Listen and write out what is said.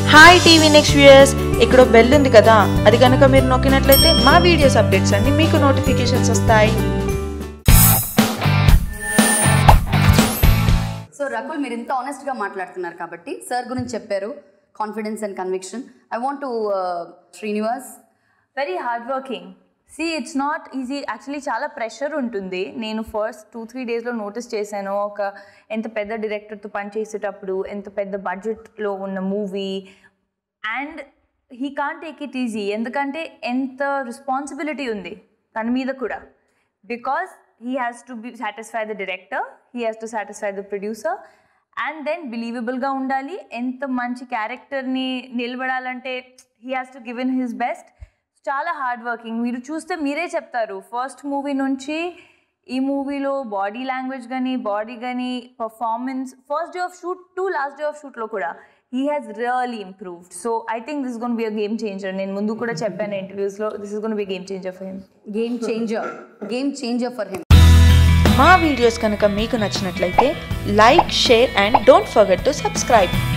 hi TV next viewers ఇక్కడ bell ఉంది కదా అది కనుక మీరు నొక్కినట్లయితే మా వీడియోస్ అప్డేట్స్ అన్ని మీకు నోటిఫికేషన్స్ వస్తాయి సో రకుల్ మీరు ఇంత ఆనెస్ట్గా మాట్లాడుతున్నారు కాబట్టి సార్ గురించి చెప్పారు confidence and conviction I want to Srinivas very hard working see it's not easy actually చాలా ప్రెషర్ ఉంటుంది నేను ఫస్ట్ టూ త్రీ డేస్లో నోటీస్ చేశాను ఒక ఎంత పెద్ద డైరెక్టర్తో పనిచేసేటప్పుడు ఎంత పెద్ద బడ్జెట్లో ఉన్న movie and he can't take it easy ఎందుకంటే ఎంత రెస్పాన్సిబిలిటీ ఉంది తన మీద కూడా because he has to be satisfy the director he has to satisfy the producer and then బిలీవబుల్గా ఉండాలి ఎంత మంచి క్యారెక్టర్ని నిలబడాలంటే he has to give in his best చాలా హార్డ్ వర్కింగ్ మీరు చూస్తే మీరే చెప్తారు ఫస్ట్ మూవీ నుంచి ఈ మూవీలో బాడీ లాంగ్వేజ్ కానీ బాడీ కానీ performance first day of shoot to last day of షూట్లో కూడా he has really improved so I think this gonna be a game changer నేను ముందు కూడా చెప్పాను ఇంటర్వ్యూస్లో this is gonna be game changer for him game changer game changer for him మా videos కనుక మీకు నచ్చినట్లయితే like share and don't forget to subscribe